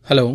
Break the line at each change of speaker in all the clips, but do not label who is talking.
Hello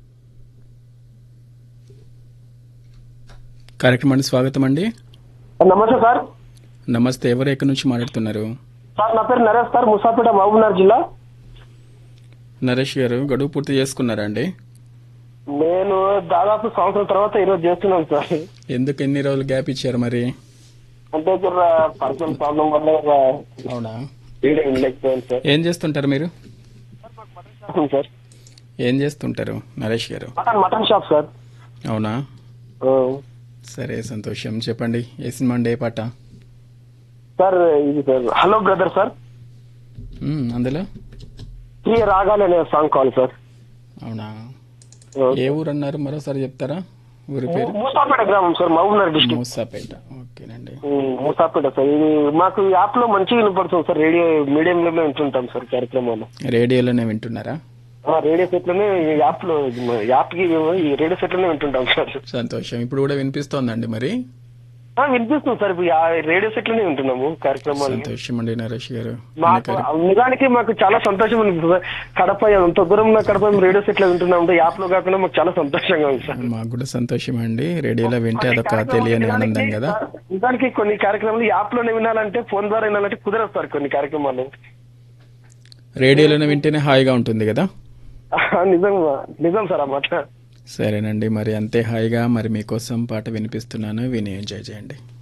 కార్యక్రమానికి స్వాగతం అండి
నమస్తే సార్
నమస్తే ఎవరు ఎక్కడి నుంచి మాట్లాడుతున్నారు
సార్ నా పేరు నరేష్ సార్ ముసాపేట మహబూబ్నగర్ జిల్లా
నరేష్ గారు గడువు పూర్తి చేసుకున్నారా అండి
నేను దాదాపు సంవత్సరం తర్వాత ఈరోజు చేస్తున్నాను సార్
ఎందుకు ఎన్ని రోజులు గ్యాప్ ఇచ్చారు మరి
అంటే పర్సనల్ ప్రాబ్లం వల్ల
అవునా
వీడియో వినలేకపోయాను సార్
ఏం చేస్తుంటారు మీరు
అవును సార్
ఏం చేస్తుంటారు నరేష్ గారు
మటన్ మటన్ షాప్ సార్
అవునా
ఆ.
సరే సంతోషం చెప్పండి ఏ సినిమా అండి ఏ పాట
సార్ ఇది సార్ హలో బ్రదర్ సార్
మ్మ్, అందులో
శ్రీ రాగాలి అనే సాంగ్ కావాలి సార్
అవునా
ఆ.
ఏ ఊరు అన్నారు మరోసారి చెప్తారా ఊరి పేరు
మూసాపేట గ్రామం సార్ మహబూబ్నగర్ డిస్ట్రిక్ట్
మూసాపేట ఓకేనండి
మూసాపేట సార్ ఇది మాకు ఈ యాప్ లో మంచిగా వినపడుతుంది సార్ రేడియో మీడియం లో వింటుంటాం సార్ కార్యక్రమాలు
రేడియోలోనే వింటున్నారా
ఆ, రేడియో సెట్ లోనే ఈ యాప్ లో యాప్ కి ఈ రేడియో సెట్ లోనే వింటుంటాం సార్
సంతోషం ఇప్పుడు కూడా వినిపిస్తోందండి మరి
ఆ, వినిపిస్తుంది సార్ ఇప్పుడు ఆ రేడియో సెట్ లోనే వింటున్నాము కార్యక్రమాలు
సంతోషం అండి నరేష్ గారు
మాకు నిజానికి మాకు చాలా సంతోషం అనిపిస్తుంది సార్. కడప అంత దూరం ఉన్న కడప మేము రేడియో సెట్ లో వింటున్నాం యాప్ లో కాకుండా మాకు చాలా సంతోషంగా ఉంది సార్
మాకు కూడా సంతోషం అండి రేడియోలో వింటే అదొక తెలియని ఆనందం కదా
నిజానికి కొన్ని కార్యక్రమాలు యాప్ లోనే వినాలంటే ఫోన్ ద్వారా వినాలంటే కుదరదు సార్ కొన్ని కార్యక్రమాలు
రేడియోలోనే వింటేనే హాయిగా ఉంటుంది కదా
ఆ, నిజం నిజం సార్ ఆ మాట
సరేనండి మరి అంతే హాయిగా మరి మీకోసం పాట వినిపిస్తున్నాను విని ఎంజాయ్ చేయండి